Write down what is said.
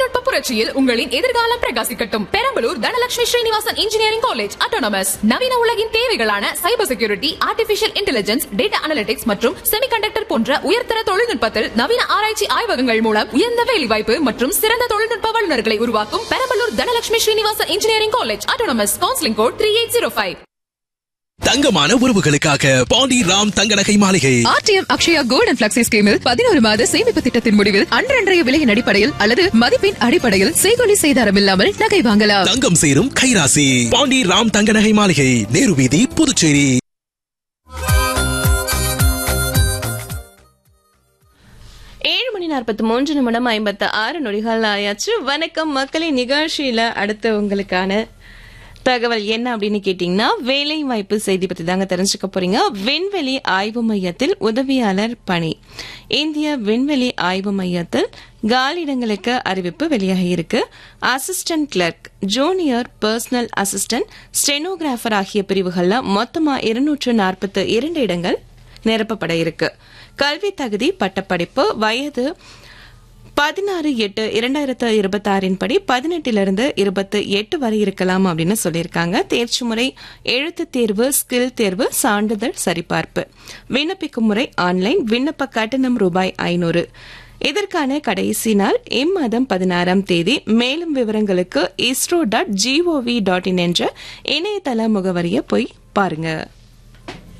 தொழில்நுட்ப புரட்சியில் உங்களின் எதிர்காலம் பிரகாசிக்கட்டும் Perambalur Dhanalakshmi Srinivasan engineering college autonomous நவீன உலகின் தேவைகளான cyber security artificial intelligence data analytics மற்றும் செமிகண்டக்டர் போன்ற உயர்தர தொழில்நுட்பத்தில் நவீன ஆராய்ச்சி ஆய்வகங்கள் மூலம் உயர்ந்த வேலைவாய்ப்பு மற்றும் சிறந்த தொழில்நுட்ப வல்லுநர்களை உருவாக்கும் Perambalur Dhanalakshmi Srinivasan engineering college autonomous counselling code three eight zero five தங்கமான உறவுகளுக்காக Pandi Ram Thanga Nagai Maaligai RTM Akshaya gold and flexi ஸ்கீமில் பதினோரு மாத சேமிப்பு திட்டத்தின் முடிவில் அன்றன்றைய விலையின் அடிப்படையில் அல்லது மதிப்பின் அடிப்படையில் செய்கொலி செய்தாரம் இல்லாமல் நகை வாங்கலாம் தங்கம் சேரும் கைராசி பாண்டி ராம் தங்க நகை மாளிகை நேரு வீதி புதுச்சேரி ஏழு மணி நாற்பத்தி மூன்று நிமிடம் ஐம்பத்து ஆறு நொடிகள் ஆயாச்சு வணக்கம் மக்களின் நிகழ்ச்சியில அடுத்து உங்களுக்கான தகவல் என்ன அப்படின்னு கேட்டீங்கன்னா வேலை வாய்ப்பு செய்தி பத்தி தாங்க தெரிஞ்சுக்க போறீங்க விண்வெளி ஆய்வு மையத்தில் உதவியாளர் பணி இந்திய விண்வெளி ஆய்வு மையத்தில் காலியிடங்களுக்கு அறிவிப்பு வெளியாகி இருக்கு assistant clerk junior personal assistant stenographer ஆகிய பிரிவுகள்ல மொத்தமா இருநூற்று நாற்பத்து இரண்டு இடங்கள் நிரப்பப்பட இருக்கு கல்வி தகுதி பட்டப்படிப்பு வயது பதினாறு எட்டு இரண்டாயிரத்து இருபத்தி ஆறின் படி பதினெட்டிலிருந்து இருபத்தி எட்டு வரை இருக்கலாம் அப்படின்னு சொல்லியிருக்காங்க தேர்ச்சி முறை எழுத்து தேர்வு ஸ்கில் தேர்வு சான்றிதழ் சரிபார்ப்பு விண்ணப்பிக்கும் முறை ஆன்லைன் விண்ணப்ப கட்டணம் ரூபாய் ஐநூறு இதற்கான கடைசி நாள் இம்மாதம் பதினாறாம் தேதி மேலும் விவரங்களுக்கு ISRO dot G O V dot in என்ற இணையதள முகவரியை போய் பாருங்க